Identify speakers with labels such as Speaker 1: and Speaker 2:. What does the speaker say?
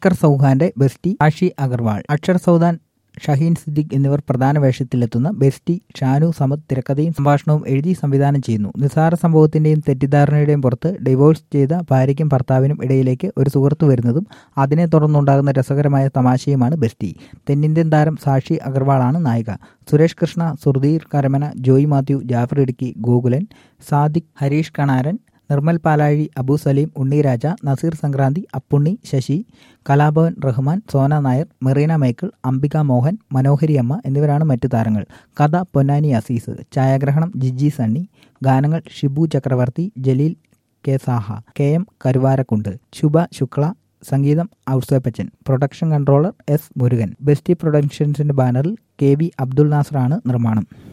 Speaker 1: അക്ഷർ സൗഹാന്റെ ബെസ്റ്റി ആഷി അഗർവാൾ അക്ഷർ സൗദാൻ ഷഹീൻ സിദ്ദിഖ് എന്നിവർ പ്രധാന വേഷത്തിലെത്തുന്ന ബെസ്റ്റി ഷാനു സമദ് തിരക്കഥയും സംഭാഷണവും എഴുതി സംവിധാനം ചെയ്യുന്നു നിസാര സംഭവത്തിന്റെയും തെറ്റിദ്ധാരണയുടെയും പുറത്ത് ഡിവോഴ്സ് ചെയ്ത ഭാര്യയ്ക്കും ഭർത്താവിനും ഇടയിലേക്ക് ഒരു സുഹൃത്ത് വരുന്നതും അതിനെ തുടർന്നുണ്ടാകുന്ന രസകരമായ തമാശയുമാണ് ബെസ്റ്റി തെന്നിന്ത്യൻ താരം സാക്ഷി അഗർവാളാണ് നായിക സുരേഷ് കൃഷ്ണ സുർദീർ കരമന ജോയ് മാത്യു ജാഫർ ഇടുക്കി ഗോകുലൻ സാദിഖ് ഹരീഷ് കണാരൻ നിർമ്മൽ പാലാഴി അബു സലീം ഉണ്ണിരാജ നസീർ സംക്രാന്തി അപ്പുണ്ണി ശശി കലാഭവൻ റഹ്മാൻ സോന നായർ മെറീന മൈക്കിൾ അംബിക മോഹൻ മനോഹരി അമ്മ എന്നിവരാണ് മറ്റു താരങ്ങൾ കഥ പൊന്നാനി അസീസ് ഛായാഗ്രഹണം ജിജി സണ്ണി ഗാനങ്ങൾ Shibu Chakravarthy Jaleel K Saha K M Karuvarakundu Shubha Shukla സംഗീതം Ouseppachan production controller S Murugan bestie പ്രൊഡക്ഷൻസിന്റെ ബാനറിൽ കെ വി അബ്ദുൾ നാസറാണ് നിർമ്മാണം